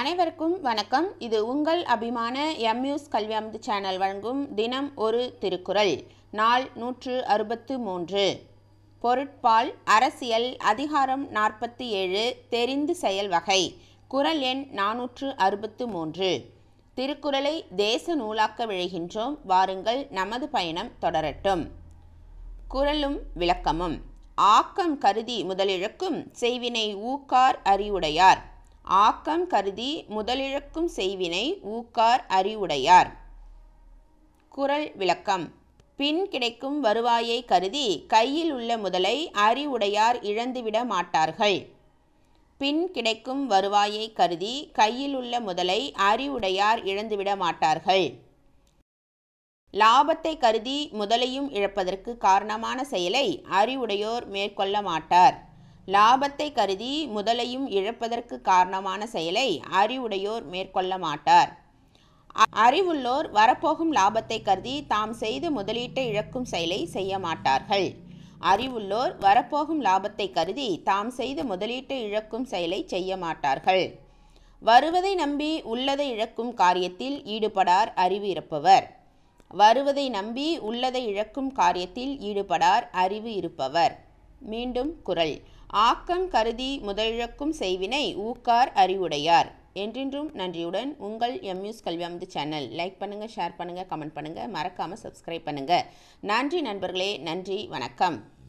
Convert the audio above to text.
அனைவருக்கும் வணக்கம் இது உங்கள் அபிமான எம்யூஸ் கல்வியமுது சேனல் வழங்கும் தினம் ஒரு திருக்குறள் நாள் நூற்று அறுபத்து மூன்று பொருட்பால் அரசியல் அதிகாரம் நாற்பத்தி ஏழு தெரிந்து செயல் வகை குறள் எண் நானூற்று அறுபத்து மூன்று திருக்குறளை தேச நூலாக்க விழைகின்றோம் வாருங்கள் நமது பயணம் தொடரட்டும் குறளும் விளக்கமும் ஆக்கம் கருதி முதலிழக்கும் செய்வினை ஊக்கார் அறிவுடையார் ஆக்கம் கருதி முதலிழக்கும் செய்வினை ஊக்கார் அறிவுடையார் குறள் விளக்கம் பின் கிடைக்கும் வருவாயை கருதி கையில் உள்ள முதலை அறிவுடையார் இழந்துவிட மாட்டார்கள் பின் கிடைக்கும் வருவாயை கருதி கையில் உள்ள முதலை அறிவுடையார் இழந்துவிட மாட்டார்கள் லாபத்தை கருதி முதலையும் இழப்பதற்கு காரணமான செயலை அறிவுடையோர் மேற்கொள்ள மாட்டார் லாபத்தை கருதி முதலையும் இழப்பதற்கு காரணமான செயலை அறிவுடையோர் மேற்கொள்ள மாட்டார் அ- அறிவுள்ளோர் வரப்போகும் லாபத்தை கருதி தாம் செய்த முதலீட்டை இழக்கும் செயலை செய்ய மாட்டார்கள் அறிவுள்ளோர் வரப்போகும் லாபத்தை கருதி தாம் செய்த முதலீட்டை இழக்கும் செயலை செய்ய மாட்டார்கள் வருவதை நம்பி உள்ளதை இழக்கும் காரியத்தில் ஈடுபடார் அறிவு இருப்பவர் வருவதை நம்பி உள்ளதை இழக்கும் காரியத்தில் ஈடுபடார் அறிவு இருப்பவர் மீண்டும் குறள் ஆக்கம் கருதி முதலிழக்கும் செய்வினை ஊக்கார் அறிவுடையார் என்றென்றும் நன்றியுடன் உங்கள் எம்யூஸ் கல்வி அமுது சேனல் லைக் பண்ணுங்கள் ஷேர் பண்ணுங்கள் கமெண்ட் பண்ணுங்கள் மறக்காமல் சப்ஸ்கிரைப் பண்ணுங்கள் நன்றி நண்பர்களே நன்றி வணக்கம்